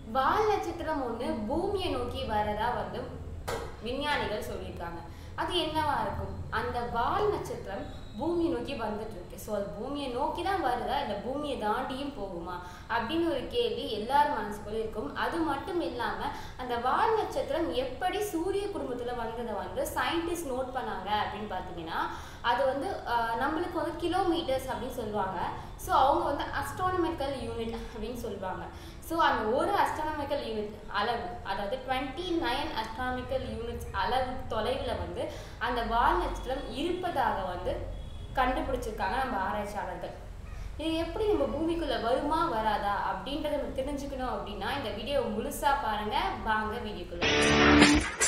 வால் நட்சத்திரம் ஒன்று பூமியை நோக்கி வரதா வந்து விஞ்ஞானிகள் சொல்லியிருக்காங்க அது என்னவா இருக்கும் அந்த வால் நட்சத்திரம் பூமியை நோக்கி வந்துட்டு இருக்கு ஸோ அது பூமியை நோக்கி தான் வருதா இல்லை பூமியை தாண்டியும் போகுமா அப்படின்னு ஒரு கேள்வி எல்லார் மனசுக்குள்ளே இருக்கும் அது மட்டும் இல்லாமல் அந்த வால் நட்சத்திரம் எப்படி சூரிய குடும்பத்தில் வந்ததை வந்து சயின்டிஸ்ட் நோட் பண்ணாங்க அப்படின்னு பார்த்தீங்கன்னா அது வந்து ஆஹ், நம்மளுக்கு வந்து கிலோமீட்டர்ஸ் அப்படின்னு சொல்லுவாங்க ஸோ அவங்க வந்து அஸ்ட்ரானமிக்கல் யூனிட் அப்படின்னு சொல்லுவாங்க ஸோ அந்த ஒரு அஸ்ட்ரானமிக்கல் யூனிட் அளவு அதாவது டுவெண்ட்டி நைன் அஸ்ட்ரானமிக்கல் யூனிட்ஸ் அளவு தொலைவில் வந்து அந்த வால் நட்சத்திரம் இருப்பதாக வந்து கண்டுபிடிச்சிருக்காங்க நம்ம ஆராய்ச்சியாளர்கள் இது எப்படி நம்ம பூமிக்குள்ள வருமா வராதா அப்படின்றத நம்ம தெரிஞ்சுக்கணும் அப்படின்னா இந்த வீடியோ முழுசா பாருங்க வாங்க வீடியோக்குள்ள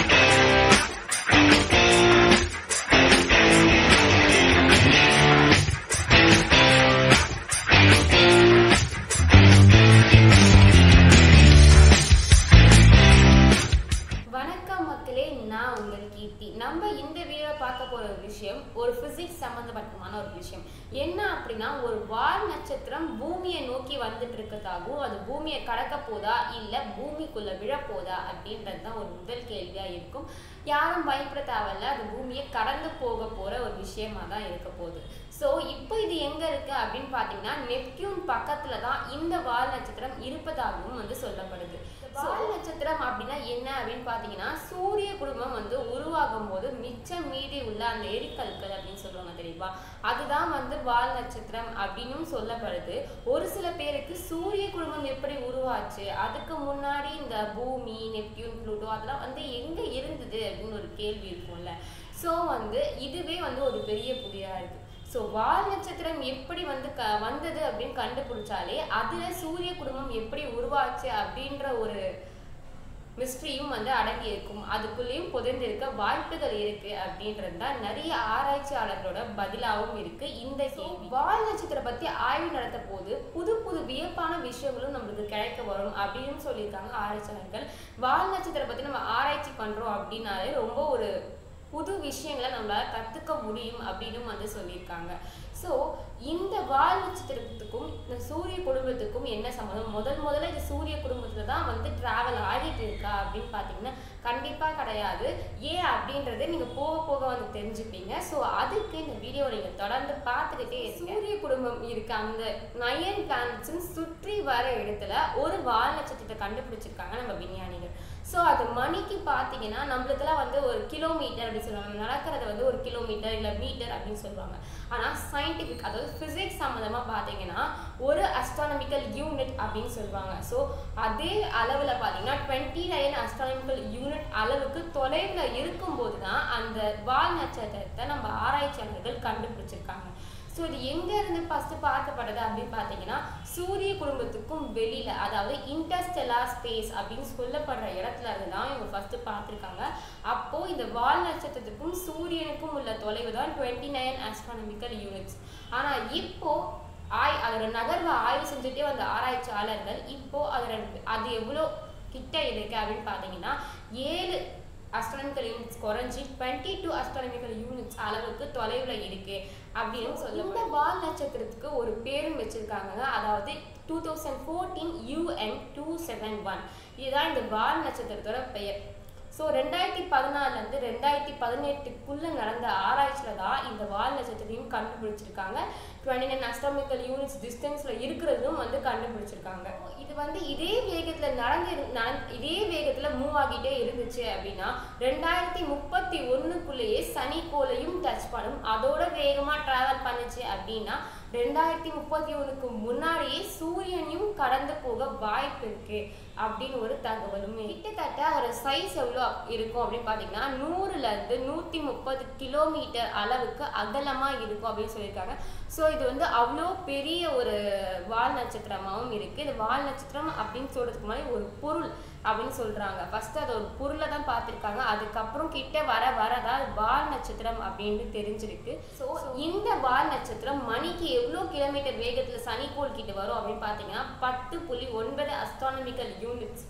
வணக்கம் மக்களே நான் உங்கள் கீர்த்தி நம்ம இந்த வீடியோ பார்க்க போற ஒரு விஷயம் ஒரு பிசிக்ஸ் சம்பந்தப்பட்டமான ஒரு விஷயம் என்ன அப்படின்னா ஒரு வால் நட்சத்திரம் பூமியை நோக்கி வந்துட்டு இருக்கதாகவும் அது பூமியை கடக்க போதா இல்ல பூமிக்குள்ள விழப்போதா அப்படின்றது தான் ஒரு முதல் கேள்வியா இருக்கும் யாரும் பயப்பட தேவையில்ல அது பூமியை கடந்து போக போற ஒரு விஷயமா தான் இருக்க போகுது ஸோ இப்போ இது எங்க இருக்கு அப்படின்னு பார்த்தீங்கன்னா நெப்டியூன் பக்கத்துல தான் இந்த வால் நட்சத்திரம் இருப்பதாகவும் வந்து சொல்லப்படுது வால் நட்சத்திரம் அப்படின்னா என்ன அப்படின்னு பார்த்தீங்கன்னா சூரிய குடும்பம் வந்து உருவாகும் போது மிச்சம் மீதி உள்ள அந்த எரிக்கற்கள் அப்படின்னு சொல்லுவாங்க தெரியுமா அதுதான் வந்து வால் நட்சத்திரம் அப்படின்னும் சொல்லப்படுது ஒரு சில பேருக்கு சூரிய குடும்பம் எப்படி உருவாச்சு அதுக்கு முன்னாடி இந்த பூமி நெப்டியூன் ப்ளூட்டோ அதெல்லாம் வந்து எங்க இருந்தது அப்படின்னு ஒரு கேள்வி இருக்கும்ல ஸோ வந்து இதுவே வந்து ஒரு பெரிய புதியா இருக்கு ஸோ வால் நட்சத்திரம் எப்படி வந்து க வந்தது அப்படின்னு கண்டுபிடிச்சாலே அதுல சூரிய குடும்பம் எப்படி உருவாச்சு அப்படின்ற ஒரு மிஸ்ட்ரியும் வந்து அடங்கி இருக்கும் அதுக்குள்ளேயும் புதைந்திருக்க வாய்ப்புகள் இருக்கு அப்படின்றது தான் நிறைய ஆராய்ச்சியாளர்களோட பதிலாகவும் இருக்கு இந்த கேள்வி வால் நட்சத்திரம் பத்தி ஆய்வு நடத்த போது புது புது வியப்பான விஷயங்களும் நம்மளுக்கு கிடைக்க வரும் அப்படின்னு சொல்லியிருக்காங்க ஆராய்ச்சியாளர்கள் வால் நட்சத்திரம் பத்தி நம்ம ஆராய்ச்சி பண்றோம் அப்படின்னாலே ரொம்ப ஒரு புது விஷயங்களை நம்மளால கத்துக்க முடியும் அப்படின்னு வந்து சொல்லியிருக்காங்க ஸோ இந்த வால் நட்சத்திரத்துக்கும் இந்த சூரிய குடும்பத்துக்கும் என்ன சம்மந்தம் முதல் முதல்ல இந்த சூரிய குடும்பத்துல தான் வந்து டிராவல் ஆகிட்டு இருக்கா அப்படின்னு பார்த்தீங்கன்னா கண்டிப்பாக கிடையாது ஏன் அப்படின்றத நீங்கள் போக போக வந்து தெரிஞ்சுப்பீங்க ஸோ அதுக்கு இந்த வீடியோ நீங்கள் தொடர்ந்து பார்த்துக்கிட்டே இருங்க. சூரிய குடும்பம் இருக்க அந்த நயன் பிளானட்ஸும் சுற்றி வர இடத்துல ஒரு வால் நட்சத்திரத்தை கண்டுபிடிச்சிருக்காங்க நம்ம விஞ்ஞானிகள் ஸோ அது மணிக்கு பார்த்தீங்கன்னா நம்மளுக்கெல்லாம் வந்து ஒரு கிலோமீட்டர் அப்படின்னு சொல்லுவாங்க நம்ம நடக்கிறது வந்து ஒரு கிலோமீட்டர் இல்லை மீட்டர் அப்படின்னு சொல்லுவாங்க ஆனால் சயின்டிஃபிக் அதாவது ஃபிசிக்ஸ் சம்மந்தமாக பார்த்தீங்கன்னா ஒரு அஸ்ட்ரானமிக்கல் யூனிட் அப்படின்னு சொல்லுவாங்க ஸோ அதே அளவில் பார்த்தீங்கன்னா டுவெண்ட்டி நைன் அஸ்ட்ரானமிக்கல் யூனிட் அளவுக்கு தொலைவில் இருக்கும்போது தான் அந்த வால் நட்சத்திரத்தை நம்ம ஆராய்ச்சியாளர்கள் கண்டுபிடிச்சிருக்காங்க ஸோ இது எங்க இருந்து ஃபர்ஸ்ட் பார்க்கப்பட்டது அப்படின்னு பார்த்தீங்கன்னா சூரிய குடும்பத்துக்கும் வெளியில அதாவது இன்டர்ஸ்டெல்லார் ஸ்பேஸ் அப்படின்னு சொல்லப்படுற இடத்துல இருந்து தான் இவங்க ஃபர்ஸ்ட் பார்த்துருக்காங்க அப்போ இந்த வால் நட்சத்திரத்துக்கும் சூரியனுக்கும் உள்ள தொலைவு தான் டுவெண்ட்டி நைன் ஆஸ்ட்ரானமிக்கல் யூனிட்ஸ் ஆனா இப்போ ஆய் அதோட நகர்வை ஆய்வு செஞ்சுட்டே வந்த ஆராய்ச்சியாளர்கள் இப்போ அதோட அது எவ்வளோ கிட்ட இருக்கு அப்படின்னு பார்த்தீங்கன்னா ஏழு அஸ்ட்ரானமிக்கல் யூனிட்ஸ் குறைஞ்சி டுவெண்ட்டி டூ அஸ்ட்ரானமிக்கல் யூனிட்ஸ் அளவுக்கு தொலைவில் இருக்கு அப்படின்னு சொல்ல இந்த வால் நட்சத்திரத்துக்கு ஒரு பேரும் வச்சிருக்காங்க அதாவது two thousand fourteen UN two seven one இதுதான் இந்த வால் நட்சத்திரத்தோட பெயர் ஸோ ரெண்டாயிரத்தி பதினாலுலேருந்து ரெண்டாயிரத்தி பதினெட்டுக்குள்ளே நடந்த ஆராய்ச்சியில் தான் இந்த வால் நட்சத்திரத்தையும் கண்டுபிடிச்சிருக்காங்க டுவெண்ட்டி நைன் அஸ்ட்ராமிக்கல் யூனிட்ஸ் டிஸ்டன்ஸில் இருக்கிறதும் வந்து கண்டுபிடிச்சிருக்காங்க இது வந்து இதே வேகத்தில் நடந்து இரு- நடந் இதே வேகத்தில் மூவ் ஆகிட்டே இருந்துச்சு அப்படின்னா ரெண்டாயிரத்தி முப்பத்தி ஒன்றுக்குள்ளேயே சனிக்கோளையும் டச் பண்ணும் அதோட வேகமாக ட்ராவல் பண்ணுச்சு அப்படின்னா ரெண்டாயிரத்தி முப்பத்தி ஒன்றுக்கு முன்னாடியே சூரியனையும் கடந்து போக வாய்ப்பு இருக்கு அப்படின்னு ஒரு தகவலும் கிட்டத்தட்ட ஒரு சைஸ் எவ்வளோ இருக்கும் அப்படின்னு பார்த்தீங்கன்னா நூறுல இருந்து நூற்றி முப்பது கிலோமீட்டர் அளவுக்கு அகலமாக இருக்கும் அப்படின்னு சொல்லியிருக்காங்க ஸோ இது வந்து அவ்வளோ பெரிய ஒரு வால் நட்சத்திரமாகவும் இருக்கு இது வால் நட்சத்திரம் அப்படின்னு சொல்றதுக்கு முன்னாடி ஒரு பொருள் அப்படின்னு சொல்றாங்க ஃபர்ஸ்ட் அது ஒரு பொருளை தான் பார்த்துருக்காங்க அதுக்கப்புறம் கிட்ட வர வரதான் வால் நட்சத்திரம் அப்படின்னு தெரிஞ்சிருக்கு ஸோ இந்த வால் நட்சத்திரம் மணிக்கு எவ்வளோ கிலோமீட்டர் வேகத்தில் சனிக்கோள் கிட்ட வரும் அப்படின்னு பார்த்தீங்கன்னா பத்து புள்ளி ஒன்பது அஸ்ட்ரானமிக்கல் யூனிட்ஸ்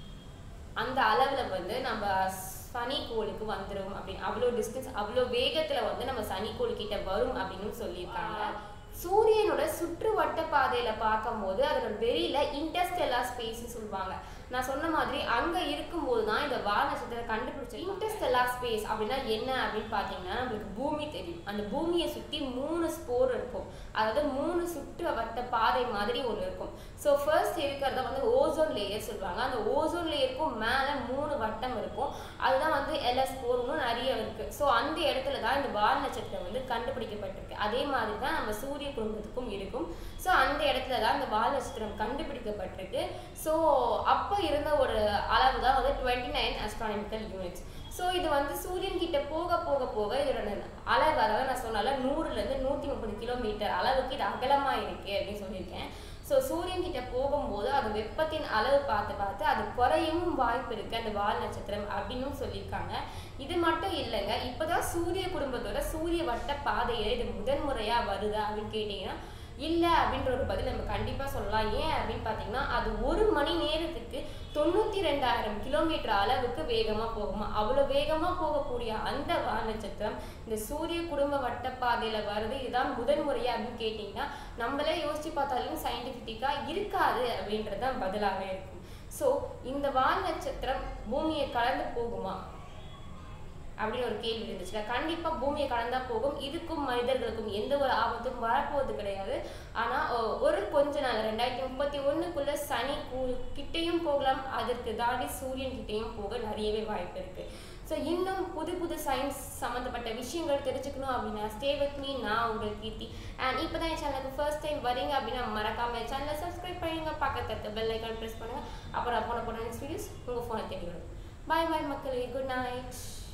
அந்த அளவில் வந்து நம்ம சனிக்கோளுக்கு வந்துடும் அப்படின்னு அவ்வளோ டிஸ்டன்ஸ் அவ்வளோ வேகத்தில் வந்து நம்ம சனிக்கோள் கிட்ட வரும் அப்படின்னு சொல்லியிருக்காங்க சூரியனோட சுற்று வட்ட பாதையில பார்க்கும்போது அதோட வெளியில இன்டர்ஸ்டெல்லார் ஸ்பேஸ் சொல்லுவாங்க நான் சொன்ன மாதிரி அங்க இருக்கும்போது தான் இந்த வால் நட்சத்திரம் கண்டுபிடிச்சது இன்டர்ஸ்டெல்லார் ஸ்பேஸ் அப்படின்னா என்ன அப்படின்னு பார்த்தீங்கன்னா நம்மளுக்கு பூமி தெரியும் அந்த பூமியை சுற்றி மூணு ஸ்போர் இருக்கும் அதாவது மூணு சுற்று வட்ட பாதை மாதிரி ஒன்று இருக்கும் ஸோ ஃபர்ஸ்ட் இருக்கிறத வந்து ஓசோன் லேயர் சொல்லுவாங்க அந்த ஓசோன் லேயருக்கும் மேலே மூணு வட்டம் இருக்கும் அதுதான் வந்து எல்எஸ் ஸ்போர்னு நிறைய இருக்கு ஸோ அந்த இடத்துல தான் இந்த வால் நட்சத்திரம் வந்து கண்டுபிடிக்கப்பட்டிருக்கு அதே மாதிரி தான் நம்ம சூரிய குடும்பத்துக்கும் இருக்கும் ஸோ அந்த இடத்துல தான் இந்த வால் நட்சத்திரம் கண்டுபிடிக்கப்பட்டிருக்கு ஸோ அப்போ இருந்த ஒரு அளவு தான் வந்து twenty nine astronomical units so இது வந்து சூரியன் கிட்ட போக போக போக இதோட அளவு அதாவது நான் சொன்னால நூறுலேருந்து நூற்றி முப்பது கிலோமீட்டர் அளவுக்கு இது அகலமாக இருக்கு அப்படின்னு சொல்லியிருக்கேன் ஸோ சூரியன் கிட்ட போகும்போது அது வெப்பத்தின் அளவு பார்த்து பார்த்து அது குறையவும் வாய்ப்பு இருக்கு அந்த வால் நட்சத்திரம் அப்படின்னு சொல்லியிருக்காங்க இது மட்டும் இல்லைங்க இப்போதான் சூரிய குடும்பத்தோட சூரிய வட்ட பாதையில இது முதன்முறையா வருதா அப்படின்னு கேட்டீங்கன்னா இல்லை அப்படின்ற ஒரு பதில் நம்ம கண்டிப்பாக சொல்லலாம் ஏன் அப்படின்னு பார்த்தீங்கன்னா அது ஒரு மணி நேரத்துக்கு தொண்ணூற்றி ரெண்டாயிரம் கிலோமீட்டர் அளவுக்கு வேகமாக போகுமா அவ்வளோ வேகமாக போகக்கூடிய அந்த வால் நட்சத்திரம் இந்த சூரிய குடும்ப வட்டப்பாதையில் வருது இதுதான் முதன் முறையா அப்படின்னு கேட்டிங்கன்னா நம்மளே யோசிச்சு பார்த்தாலும் சயின்டிஃபிக்காக இருக்காது அப்படின்றது தான் பதிலாகவே இருக்கும் ஸோ இந்த வால் நட்சத்திரம் பூமியை கடந்து போகுமா அப்படின்னு ஒரு கேள்வி இருந்துச்சுல கண்டிப்பா பூமியை கடந்தா போகும் இதுக்கும் மனிதர்களுக்கும் எந்த ஒரு ஆபத்தும் வரப்போவது கிடையாது ஆனா ஒ- ஒரு கொஞ்ச நாள் ரெண்டாயிரத்தி முப்பத்தி ஒண்ணுக்குள்ள சனி கூ- கிட்டேயும் போகலாம் அதற்கு தாண்டி சூரியன் கிட்டேயும் போக நிறையவே வாய்ப்பு இருக்கு ஸோ இன்னும் புது புது சயின்ஸ் சம்மந்தப்பட்ட விஷயங்கள் தெரிஞ்சுக்கணும் அப்படின்னா ஸ்டே வித் மீ நான் உங்கள் கீர்த்தி அண்ட் இப்போ தான் என் சேனலுக்கு ஃபர்ஸ்ட் டைம் வரீங்க அப்படின்னா மறக்காம என் சேனலை சப்ஸ்கிரைப் பண்ணுங்க பக்கத்துல இருக்க பெல் ஐக்கான் ப்ரெஸ் பண்ணுங்க அப்புறம் போன போன நெக்ஸ்ட் வீடியோஸ் உங்கள் ஃபோனை தேடி வரும் பாய் பாய் மக்களே குட் நைட்